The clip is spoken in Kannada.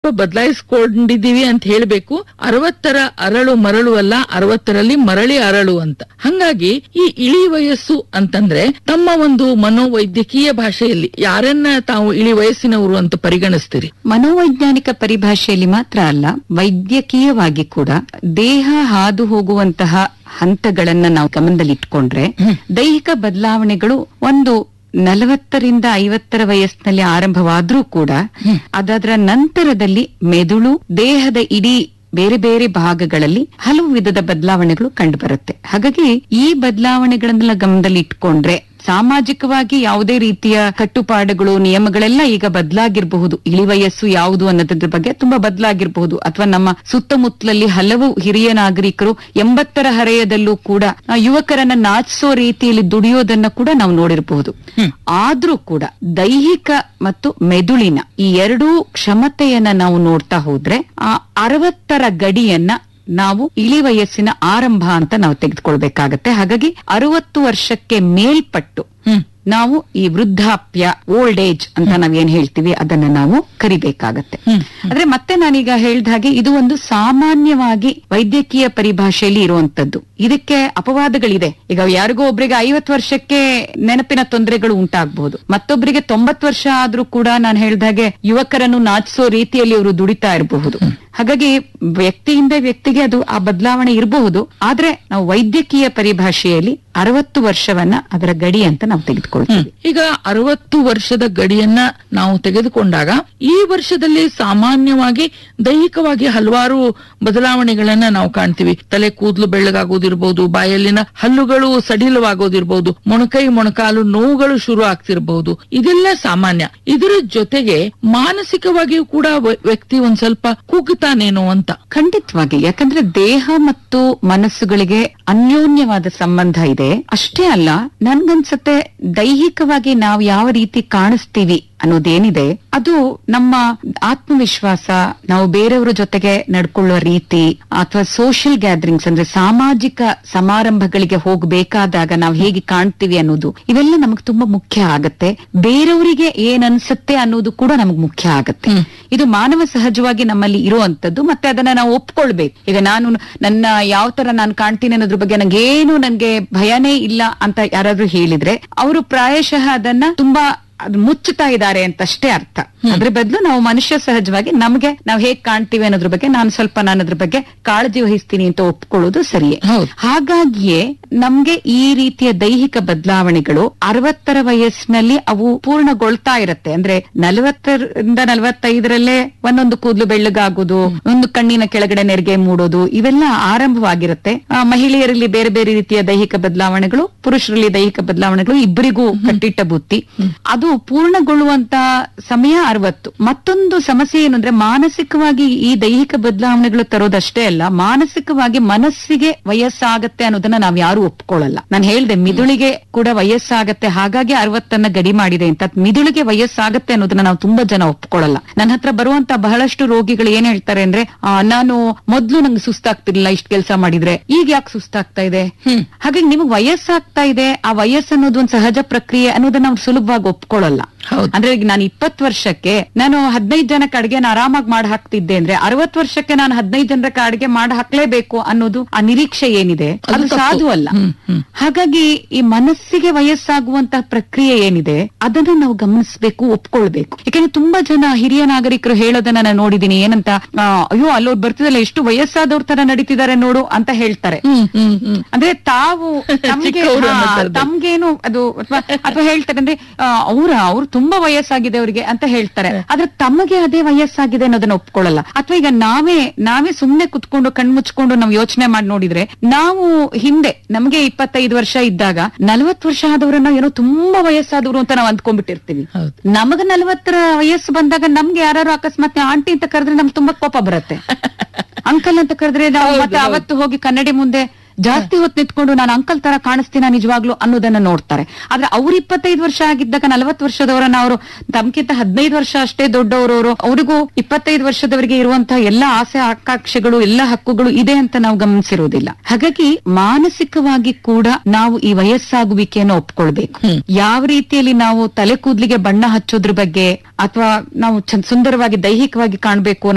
ಬದಲಾಯಿಸ್ಕೊಂಡಿದೀವಿ ಅಂತ ಹೇಳ್ಬೇಕು ಅರವತ್ತರ ಅರಳು ಮರಳು ಅಲ್ಲ ಅರವತ್ತರಲ್ಲಿ ಮರಳಿ ಅರಳು ಅಂತ ಹಂಗಾಗಿ ಈ ಇಳಿ ವಯಸ್ಸು ಅಂತಂದ್ರೆ ತಮ್ಮ ಒಂದು ಮನೋವೈದ್ಯಕೀಯ ಭಾಷೆಯಲ್ಲಿ ಯಾರನ್ನ ತಾವು ಇಳಿ ವಯಸ್ಸಿನವರು ಅಂತ ಪರಿಗಣಿಸ್ತೀರಿ ಮನೋವೈಜ್ಞಾನಿಕ ಪರಿಭಾಷೆಯಲ್ಲಿ ಮಾತ್ರ ಅಲ್ಲ ವೈದ್ಯಕೀಯವಾಗಿ ಕೂಡ ದೇಹ ಹಾದು ಹೋಗುವಂತಹ ಹಂತಗಳನ್ನ ನಾವು ಗಮನದಲ್ಲಿಟ್ಕೊಂಡ್ರೆ ದೈಹಿಕ ಬದಲಾವಣೆಗಳು ಒಂದು ನಲವತ್ತರಿಂದ ಐವತ್ತರ ವಯಸ್ಸಿನಲ್ಲಿ ಆರಂಭವಾದ್ರೂ ಕೂಡ ಅದರ ನಂತರದಲ್ಲಿ ಮೆದುಳು ದೇಹದ ಇಡೀ ಬೇರೆ ಬೇರೆ ಭಾಗಗಳಲ್ಲಿ ಹಲವು ವಿಧದ ಬದಲಾವಣೆಗಳು ಕಂಡುಬರುತ್ತೆ ಹಾಗಾಗಿ ಈ ಬದಲಾವಣೆಗಳನ್ನೆಲ್ಲ ಗಮನದಲ್ಲಿ ಇಟ್ಕೊಂಡ್ರೆ ಸಾಮಾಜಿಕವಾಗಿ ಯಾವುದೇ ರೀತಿಯ ಕಟ್ಟುಪಾಡುಗಳು ನಿಯಮಗಳೆಲ್ಲ ಈಗ ಬದಲಾಗಿರಬಹುದು ಇಳಿ ವಯಸ್ಸು ಯಾವುದು ಅನ್ನೋದ್ರ ಬಗ್ಗೆ ತುಂಬಾ ಬದಲಾಗಿರಬಹುದು ಅಥವಾ ನಮ್ಮ ಸುತ್ತಮುತ್ತಲಲ್ಲಿ ಹಲವು ಹಿರಿಯ ನಾಗರಿಕರು ಎಂಬತ್ತರ ಹರೆಯದಲ್ಲೂ ಕೂಡ ಆ, ಯುವಕರನ್ನ ನಾಚಿಸೋ ರೀತಿಯಲ್ಲಿ ದುಡಿಯೋದನ್ನ ಕೂಡ ನಾವು ನೋಡಿರಬಹುದು ಆದ್ರೂ ಕೂಡ ದೈಹಿಕ ಮತ್ತು ಮೆದುಳಿನ ಈ ಎರಡೂ ಕ್ಷಮತೆಯನ್ನ ನಾವು ನೋಡ್ತಾ ಹೋದ್ರೆ ಆ ಅರವತ್ತರ ಗಡಿಯನ್ನ ನಾವು ಇಳಿ ವಯಸ್ಸಿನ ಆರಂಭ ಅಂತ ನಾವು ತೆಗೆದುಕೊಳ್ಬೇಕಾಗತ್ತೆ ಹಾಗಾಗಿ ಅರವತ್ತು ವರ್ಷಕ್ಕೆ ಮೇಲ್ಪಟ್ಟು ಹ್ಮ್ ನಾವು ಈ ವೃದ್ಧಾಪ್ಯ ಓಲ್ಡ್ ಏಜ್ ಅಂತ ನಾವೇನ್ ಹೇಳ್ತೀವಿ ಅದನ್ನ ನಾವು ಕರಿಬೇಕಾಗತ್ತೆ ಹ್ಮ್. ಆದ್ರೆ ಮತ್ತೆ ನಾನೀಗ ಹೇಳ್ದ ಹಾಗೆ ಇದು ಒಂದು ಸಾಮಾನ್ಯವಾಗಿ ವೈದ್ಯಕೀಯ ಪರಿಭಾಷೆಯಲ್ಲಿ ಇರುವಂತದ್ದು ಇದಕ್ಕೆ ಅಪವಾದಗಳಿದೆ ಈಗ ಯಾರಿಗೋ ಒಬ್ರಿಗೆ ಐವತ್ತು ವರ್ಷಕ್ಕೆ ನೆನಪಿನ ತೊಂದರೆಗಳು ಉಂಟಾಗಬಹುದು ಮತ್ತೊಬ್ಬರಿಗೆ ತೊಂಬತ್ತು ವರ್ಷ ಆದ್ರೂ ಕೂಡ ನಾನು ಹೇಳ್ದಾಗೆ ಯುವಕರನ್ನು ನಾಚಿಸೋ ರೀತಿಯಲ್ಲಿ ಅವರು ದುಡಿತಾ ಇರಬಹುದು ಹಾಗಾಗಿ ವ್ಯಕ್ತಿಯಿಂದ ವ್ಯಕ್ತಿಗೆ ಅದು ಆ ಬದಲಾವಣೆ ಇರಬಹುದು ಆದ್ರೆ ನಾವು ವೈದ್ಯಕೀಯ ಪರಿಭಾಷೆಯಲ್ಲಿ ಅರವತ್ತು ವರ್ಷವನ್ನ ಅದರ ಗಡಿ ಅಂತ ನಾವು ತೆಗೆದುಕೊಳ್ತೀವಿ ಈಗ ಅರವತ್ತು ವರ್ಷದ ಗಡಿಯನ್ನ ನಾವು ತೆಗೆದುಕೊಂಡಾಗ ಈ ವರ್ಷದಲ್ಲಿ ಸಾಮಾನ್ಯವಾಗಿ ದೈಹಿಕವಾಗಿ ಹಲವಾರು ಬದಲಾವಣೆಗಳನ್ನ ನಾವು ಕಾಣ್ತೀವಿ ತಲೆ ಕೂದಲು ಬೆಳ್ಳಗಾಗೋದಿರ್ಬೋದು ಬಾಯಲ್ಲಿನ ಹಲ್ಲುಗಳು ಸಡಿಲವಾಗೋದಿರ್ಬೋದು ಮೊಣಕೈ ಮೊಣಕಾಲು ನೋವುಗಳು ಶುರು ಆಗ್ತಿರಬಹುದು ಇದೆಲ್ಲ ಸಾಮಾನ್ಯ ಇದರ ಜೊತೆಗೆ ಮಾನಸಿಕವಾಗಿಯೂ ಕೂಡ ವ- ವ್ಯಕ್ತಿ ಒಂದ್ ಸ್ವಲ್ಪ ಕುಗ್ತಾನೇನೋ ಅಂತ ಖಂಡಿತವಾಗಿ ಯಾಕಂದ್ರೆ ದೇಹ ಮತ್ತು ಮನಸ್ಸುಗಳಿಗೆ ಅನ್ಯೋನ್ಯವಾದ ಸಂಬಂಧ ಇದೆ ಅಷ್ಟೇ ಅಲ್ಲ ನನ್ಗನ್ಸತ್ತೆ ದೈಹಿಕವಾಗಿ ನಾವು ಯಾವ ರೀತಿ ಕಾಣಿಸ್ತೀವಿ ಅನ್ನೋದೇನಿದೆ ಅದು ನಮ್ಮ ಆತ್ಮವಿಶ್ವಾಸ ನಾವು ಬೇರೆಯವರ ಜೊತೆಗೆ ನಡ್ಕೊಳ್ಳುವ ರೀತಿ ಅಥವಾ ಸೋಷಿಯಲ್ ಗ್ಯಾದರಿಂಗ್ಸ್ ಅಂದ್ರೆ ಸಾಮಾಜಿಕ ಸಮಾರಂಭಗಳಿಗೆ ಹೋಗ್ಬೇಕಾದಾಗ ನಾವು ಹೇಗೆ ಕಾಣ್ತೀವಿ ಅನ್ನೋದು ಇವೆಲ್ಲ ನಮಗೆ ತುಂಬಾ ಮುಖ್ಯ ಆಗತ್ತೆ ಬೇರೆಯವರಿಗೆ ಏನ್ ಅನ್ಸುತ್ತೆ ಅನ್ನೋದು ಕೂಡ ನಮಗ್ ಮುಖ್ಯ ಆಗತ್ತೆ ಇದು ಮಾನವ ಸಹಜವಾಗಿ ನಮ್ಮಲ್ಲಿ ಇರುವಂತದ್ದು ಮತ್ತೆ ಅದನ್ನ ನಾವು ಒಪ್ಕೊಳ್ಬೇಕು ಈಗ ನಾನು ನನ್ನ ಯಾವ ತರ ನಾನು ಕಾಣ್ತೀನಿ ಅನ್ನೋದ್ರ ಬಗ್ಗೆ ನಂಗೇನು ನನ್ಗೆ ಭಯನೇ ಇಲ್ಲ ಅಂತ ಯಾರಾದ್ರೂ ಹೇಳಿದ್ರೆ ಅವರು ಪ್ರಾಯಶಃ ಅದನ್ನ ತುಂಬಾ ಅದು ಮುಚ್ಚುತ್ತಾ ಇದ್ದಾರೆ ಅಂತಷ್ಟೇ ಅರ್ಥ ಅದ್ರ ಬದಲು ನಾವು ಮನುಷ್ಯ ಸಹಜವಾಗಿ ನಮ್ಗೆ ನಾವು ಹೇಗ್ ಕಾಣ್ತೀವಿ ಅನ್ನೋದ್ರ ಬಗ್ಗೆ ನಾನು ಸ್ವಲ್ಪ ನಾನು ಅದ್ರ ಬಗ್ಗೆ ಕಾಳಜಿ ವಹಿಸ್ತೀನಿ ಅಂತ ಒಪ್ಕೊಳ್ಳೋದು ಸರಿಯೇ ಹೌದು. ಹಾಗಾಗಿಯೇ ನಮ್ಗೆ ಈ ರೀತಿಯ ದೈಹಿಕ ಬದಲಾವಣೆಗಳು ಅರವತ್ತರ ವಯಸ್ಸಿನಲ್ಲಿ ಅವು ಪೂರ್ಣಗೊಳ್ತಾ ಇರತ್ತೆ ಅಂದ್ರೆ ನಲವತ್ತರಿಂದ ನಲವತ್ತೈದರಲ್ಲೇ ಒಂದೊಂದು ಕೂದಲು ಬೆಳ್ಳಗಾಗೋದು ಒಂದು ಕಣ್ಣಿನ ಕೆಳಗಡೆ ನೆರಿಗೆ ಮೂಡೋದು ಇವೆಲ್ಲ ಆರಂಭವಾಗಿರುತ್ತೆ ಆ, ಮಹಿಳೆಯರಲ್ಲಿ ಬೇರೆ ಬೇರೆ ರೀತಿಯ ದೈಹಿಕ ಬದಲಾವಣೆಗಳು ಪುರುಷರಲ್ಲಿ ದೈಹಿಕ ಬದಲಾವಣೆಗಳು ಇಬ್ಬರಿಗೂ ಕಟ್ಟಿಟ್ಟ ಬುತ್ತಿ ಅದು ಪೂರ್ಣಗೊಳ್ಳುವಂತ ಸಮಯ ಅರವತ್ತು ಮತ್ತೊಂದು ಸಮಸ್ಯೆ ಏನು ಅಂದ್ರೆ ಮಾನಸಿಕವಾಗಿ ಈ ದೈಹಿಕ ಬದಲಾವಣೆಗಳು ತರೋದಷ್ಟೇ ಅಲ್ಲ ಮಾನಸಿಕವಾಗಿ ಮನಸ್ಸಿಗೆ ವಯಸ್ಸಾಗತ್ತೆ ಅನ್ನೋದನ್ನ ನಾವ್ ಯಾರು ಒಪ್ಕೊಳ್ಳಲ್ಲ ನಾನು ಹೇಳ್ದೆ ಮಿದುಳಿಗೆ ಕೂಡ ವಯಸ್ಸಾಗತ್ತೆ ಹಾಗಾಗಿ ಅರವತ್ತನ್ನ ಗಡಿ ಮಾಡಿದೆ ಅಂತ ಮಿದುಳಿಗೆ ವಯಸ್ಸಾಗತ್ತೆ ಅನ್ನೋದನ್ನ ನಾವು ತುಂಬಾ ಜನ ಒಪ್ಕೊಳ್ಳಲ್ಲ ನನ್ನ ಹತ್ರ ಬರುವಂತ ಬಹಳಷ್ಟು ರೋಗಿಗಳು ಏನ್ ಹೇಳ್ತಾರೆ ಅಂದ್ರೆ ಆ, ನಾನು ಮೊದ್ಲು ನಂಗೆ ಸುಸ್ತಾಗ್ತಿರ್ಲಿಲ್ಲ ಇಷ್ಟ ಕೆಲಸ ಮಾಡಿದ್ರೆ ಈಗ ಯಾಕೆ ಸುಸ್ತಾಗ್ತಾ ಇದೆ ಹಾಗಾಗಿ ನಿಮಗೆ ವಯಸ್ಸಾಗ್ತಾ ಇದೆ ಆ ವಯಸ್ಸು ಅನ್ನೋದು ಒಂದು ಸಹಜ ಪ್ರಕ್ರಿಯೆ ಅನ್ನೋದನ್ನ ನಾವು ಸುಲಭವಾಗಿ ಒಪ್ಕೊಳ್ಳಲ್ಲ ಹೌದು. ಅಂದ್ರೆ ಈಗ ನಾನು ಇಪ್ಪತ್ತು ವರ್ಷಕ್ಕೆ ನಾನು ಹದಿನೈದು ಜನಕ್ಕೆ ಅಡಿಗೆನ ಆರಾಮಾಗಿ ಮಾಡಿ ಹಾಕ್ತಿದ್ದೆ ಅಂದ್ರೆ ಅರವತ್ತು ವರ್ಷಕ್ಕೆ ನಾನು ಹದಿನೈದು ಜನಕ್ಕೆ ಅಡಿಗೆ ಮಾಡಿ ಹಾಕ್ಲೇಬೇಕು ಅನ್ನೋದು ಆ ನಿರೀಕ್ಷೆ ಏನಿದೆ ಅದು ಅದು ತಪ್ಪು. ಸಾಧು ಅಲ್ಲ ಹ್ಮ್, ಹ್ಮ್. ಹ್ಮ್ ಹ್ಮ್ ಹ್ಮ್ ಅಂದ್ರೆ ತಾವು ತಮ್ಗೆ ಚಿಕ್ಕವ್ರು ಅನ್ನೋ ಹಾ, ಥರದಲ್ಲಿ. ತಮ್ಗೇನು ಅದು ಅಥವಾ ಅಥವಾ ಹೇಳ್ತಾರೆ ಅಂದ್ರೆ ಅವ್ರ ಅವ್ರು ತುಂಬಾ ವಯಸ್ಸಾಗಿದೆ ಅವ್ರಿಗೆ ಅಂತ ಹೇಳ್ತಾರೆ ಆದ್ರೆ ತಮಗೆ ಅದೇ ವಯಸ್ಸಾಗಿದೆ ಅನ್ನೋದನ್ನ ಒಪ್ಕೊಳ್ಳಲ್ಲ ಅಥವಾ ಈಗ ನಾವೇ ನಾವೇ ಸುಮ್ನೆ ಕುತ್ಕೊಂಡು ಕಣ್ಮುಚ್ಕೊಂಡು ನಾವು ಯೋಚನೆ ಮಾಡಿ ನೋಡಿದ್ರೆ ನಾವು ಹಿಂದೆ ನಮ್ಗೆ ಇಪ್ಪತ್ತೈದು ವರ್ಷ ಇದ್ದಾಗ ನಲವತ್ತು ವರ್ಷ ಆದವರನ್ನ ಏನೋ ತುಂಬಾ ವಯಸ್ಸಾದವರು ಅಂತ ನಾವು ಅಂದ್ಕೊಂಡ್ಬಿಟ್ಟಿರ್ತೀವಿ ಹೌದು. ನಮಗ ನಲವತ್ತರ ವಯಸ್ಸು ಬಂದಾಗ ನಮ್ಗೆ ಯಾರು ಅಕಸ್ಮಾತ್ ಆಂಟಿ ಅಂತ ಕರೆದ್ರೆ ನಮ್ಗೆ ತುಂಬಾ ಕೋಪ ಬರುತ್ತೆ ಅಂಕಲ್ ಅಂತ ಕರೆದ್ರೆ ನಾವು ಹೌದು, ಮತ್ತೆ ಹೌದು. ಅವತ್ತು ಹೋಗಿ ಕನ್ನಡಿ ಮುಂದೆ ಜಾಸ್ತಿ ಹೊತ್ತು ನಿಂತ್ಕೊಂಡು ನಾನು ಅಂಕಲ್ ತರ ಕಾಣಿಸ್ತೀನ ನಿಜವಾಗ್ಲು ಅನ್ನೋದನ್ನ ನೋಡ್ತಾರೆ ಆದ್ರೆ ಅವ್ರು ಇಪ್ಪತ್ತೈದು ವರ್ಷ ಆಗಿದ್ದಾಗ ನಲವತ್ತು ವರ್ಷದವರನ್ನ ಅವರು ತಮ್ಗಿಂತ ಹದಿನೈದು ವರ್ಷ ಅಷ್ಟೇ ದೊಡ್ಡವರವರು ಅವರಿಗೂ ಇಪ್ಪತ್ತೈದು ವರ್ಷದವರಿಗೆ ಇರುವಂತಹ ಎಲ್ಲಾ ಆಸೆ ಆಕಾಂಕ್ಷೆಗಳು ಎಲ್ಲಾ ಹಕ್ಕುಗಳು ಇದೆ ಅಂತ ನಾವು ಗಮನಿಸಿರೋದಿಲ್ಲ ಹಾಗಾಗಿ ಮಾನಸಿಕವಾಗಿ ಕೂಡ ನಾವು ಈ ವಯಸ್ಸಾಗುವಿಕೆಯನ್ನು ಒಪ್ಕೊಳ್ಬೇಕು ಯಾವ ರೀತಿಯಲ್ಲಿ ನಾವು ತಲೆ ಕೂದ್ಲಿಗೆ ಬಣ್ಣ ಹಚ್ಚೋದ್ರ ಬಗ್ಗೆ ಅಥವಾ ನಾವು ಚಂದ ಸುಂದರವಾಗಿ ದೈಹಿಕವಾಗಿ ಕಾಣ್ಬೇಕು